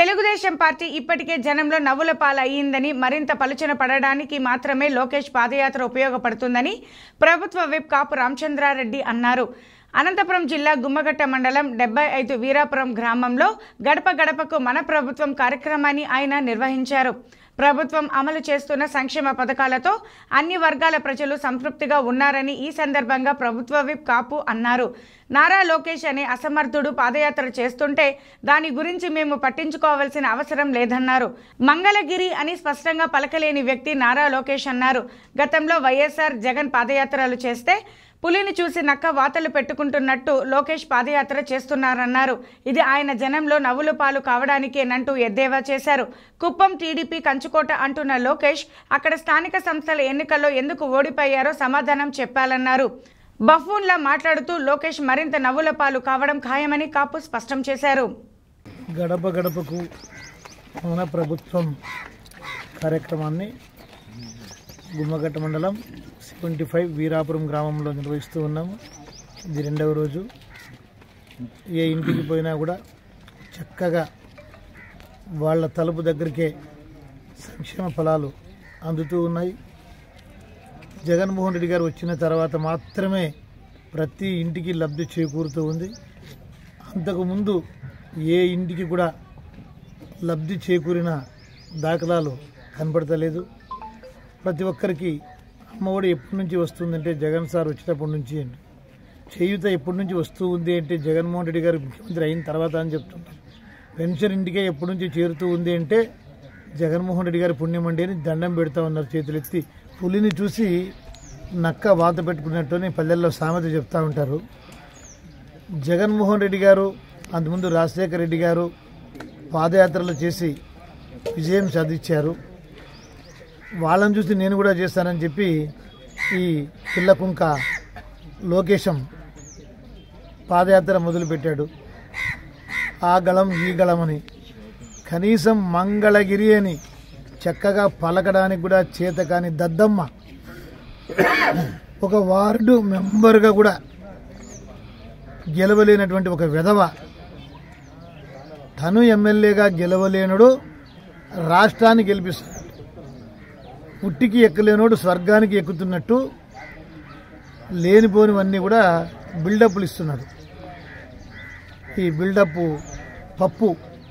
Telugu Desam party ఇప్పటికే జనంలో నవ్వుల పాలయ్యిందని మరింత పలుచన పడడానికి మాత్రమే లోకేష్ పాదయాత్ర ఉపయోగపడుతుందని ప్రభుత్వ విప్ కాపు రామచంద్రారెడ్డి అన్నారు అనంతపురం జిల్లా గుమ్మగట్ట మండలం డెబ్బై ఐదు వీరాపురం గ్రామంలో గడప గడపకు మన ప్రభుత్వం కార్యక్రమాన్ని ఆయన నిర్వహించారు ప్రభుత్వం అమలు చేస్తున్న సంక్షేమ పథకాలతో అన్ని వర్గాల ప్రజలు సంతృప్తిగా ఉన్నారని ఈ సందర్భంగా ప్రభుత్వ విప్ కాపు అన్నారు నారా లోకేష్ అనే అసమర్థుడు పాదయాత్ర చేస్తుంటే దాని గురించి మేము పట్టించుకోవాల్సిన అవసరం లేదన్నారు మంగళగిరి అని స్పష్టంగా పలకలేని వ్యక్తి నారా లోకేష్ అన్నారు గతంలో వైఎస్ఆర్ జగన్ పాదయాత్రలు చేస్తే పులిని చూసి నక్క వాతలు పెట్టుకుంటున్నట్టు లోకేష్ పాదయాత్ర చేస్తున్నారన్నారు ఇది ఆయన జనంలో నవ్వుల పాలు కావడానికేనంటూ ఎద్దేవా చేశారు కుప్పం టీడీపీ కంచుకోట అంటున్న లోకేష్ అక్కడ స్థానిక సంస్థల ఎన్నికల్లో ఎందుకు ఓడిపోయారో సమాధానం చెప్పాలన్నారు బఫూన్లా మాట్లాడుతూ లోకేష్ మరింత నవ్వుల పాలు కావడం ఖాయమని కాపు స్పష్టం చేశారు గడప గడపకు మన ప్రభుత్వం కార్యక్రమాన్ని గుమ్మగట్ట మండలం సెవెంటీ ఫైవ్ వీరాపురం గ్రామంలో నిర్వహిస్తూ ఉన్నాము ఇది రెండవ రోజు ఏ ఇంటికి పోయినా కూడా చక్కగా వాళ్ళ తలుపు దగ్గరికే సంక్షేమ ఫలాలు అందుతూ ఉన్నాయి జగన్మోహన్ రెడ్డి గారు వచ్చిన తర్వాత మాత్రమే ప్రతి ఇంటికి లబ్ధి చేకూరుతూ ఉంది అంతకుముందు ఏ ఇంటికి కూడా లబ్ధి చేకూరిన దాఖలాలు కనపడతలేదు ప్రతి ఒక్కరికి అమ్మఒడి ఎప్పటి నుంచి వస్తుందంటే జగన్ సార్ వచ్చినప్పటి నుంచి అండి చేయూత ఎప్పటి నుంచి వస్తూ ఉంది అంటే జగన్మోహన్ రెడ్డి గారు ముఖ్యమంత్రి అయిన తర్వాత అని చెప్తున్నారు పెన్షన్ ఇంటికే ఎప్పటి నుంచి చేరుతూ ఉంది అంటే జగన్మోహన్ రెడ్డి గారి పుణ్యం అండి అని దండం పెడతా ఉన్నారు చేతులెత్తి పులిని చూసి నక్క వాత పెట్టుకున్నట్టు అని పల్లెల్లో సామెత చెప్తా ఉంటారు జగన్మోహన్ రెడ్డి గారు అంతకుముందు రాజశేఖర రెడ్డి గారు పాదయాత్రలు చేసి విజయం సాధించారు వాళ్ళని చూసి నేను కూడా చేస్తానని చెప్పి ఈ పిల్లకుంక లోకేశం పాదయాత్ర మొదలుపెట్టాడు ఆ గళం ఈ గళం అని కనీసం మంగళగిరి అని చక్కగా పలకడానికి కూడా చేత కాని దద్దమ్మ ఒక వార్డు మెంబర్గా కూడా గెలవలేనటువంటి ఒక విధవ తను ఎమ్మెల్యేగా గెలవలేనుడు రాష్ట్రాన్ని గెలిపిస్తున్నాడు పుట్టికి ఎక్కలేనోడు స్వర్గానికి ఎక్కుతున్నట్టు లేనిపోనివన్నీ కూడా బిల్డప్లు ఇస్తున్నాడు ఈ బిల్డప్ పప్పు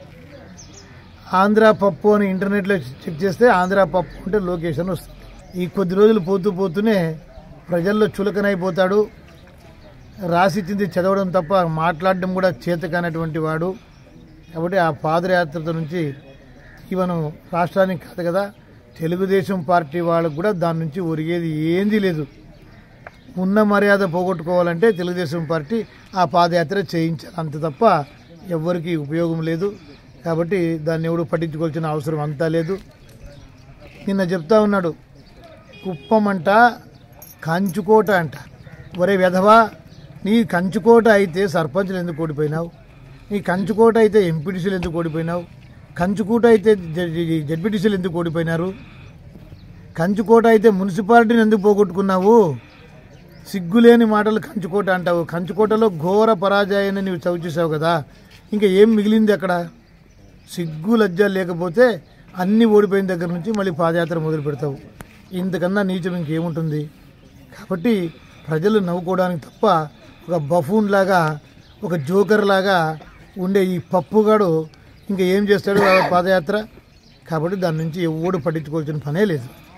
ఆంధ్ర పప్పు అని ఇంటర్నెట్లో చెక్ చేస్తే ఆంధ్ర పప్పు అంటే లొకేషన్ వస్తుంది ఈ కొద్ది రోజులు పోతూ పోతూనే ప్రజల్లో చులకనైపోతాడు రాసిచ్చింది చదవడం తప్ప మాట్లాడడం కూడా చేత కానటువంటి వాడు కాబట్టి ఆ పాదయాత్ర నుంచి ఇవను రాష్ట్రానికి కాదు కదా తెలుగుదేశం పార్టీ వాళ్ళకు కూడా దాని నుంచి ఒరిగేది ఏంది లేదు ఉన్న మర్యాద పోగొట్టుకోవాలంటే తెలుగుదేశం పార్టీ ఆ పాదయాత్ర చేయించాలి అంత తప్ప ఎవ్వరికీ ఉపయోగం లేదు కాబట్టి దాన్ని ఎవడు పట్టించుకోవాల్సిన అవసరం అంతా లేదు నిన్న చెప్తా ఉన్నాడు కుప్పం అంట కంచుకోట అంట ఒరే వెధవా నీ కంచుకోట అయితే సర్పంచులు ఎందుకు ఓడిపోయినావు నీ కంచుకోట అయితే ఎంపీటీసీలు ఎందుకు ఓడిపోయినావు కంచుకోట అయితే జడ్పీటీసీలు ఎందుకు ఓడిపోయినారు కంచుకోట అయితే మున్సిపాలిటీని ఎందుకు పోగొట్టుకున్నావు సిగ్గులేని మాటలు కంచుకోట అంటావు కంచుకోటలో ఘోర పరాజయాన్ని నీవు చవిచూసావు కదా ఇంకా ఏం మిగిలింది అక్కడ సిగ్గు లజ్జ లేకపోతే అన్ని ఓడిపోయిన దగ్గర నుంచి మళ్ళీ పాదయాత్ర మొదలు పెడతావు ఇంతకన్నా నీచం ఇంకేముంటుంది కాబట్టి ప్రజలు నవ్వుకోవడానికి తప్ప ఒక బఫూన్ లాగా ఒక జోకర్ లాగా ఉండే ఈ పప్పుగాడు ఇంకా ఏం చేస్తాడు ఆ పాదయాత్ర కాబట్టి దాని నుంచి ఎవడు పట్టించుకోవాల్సిన పనే లేదు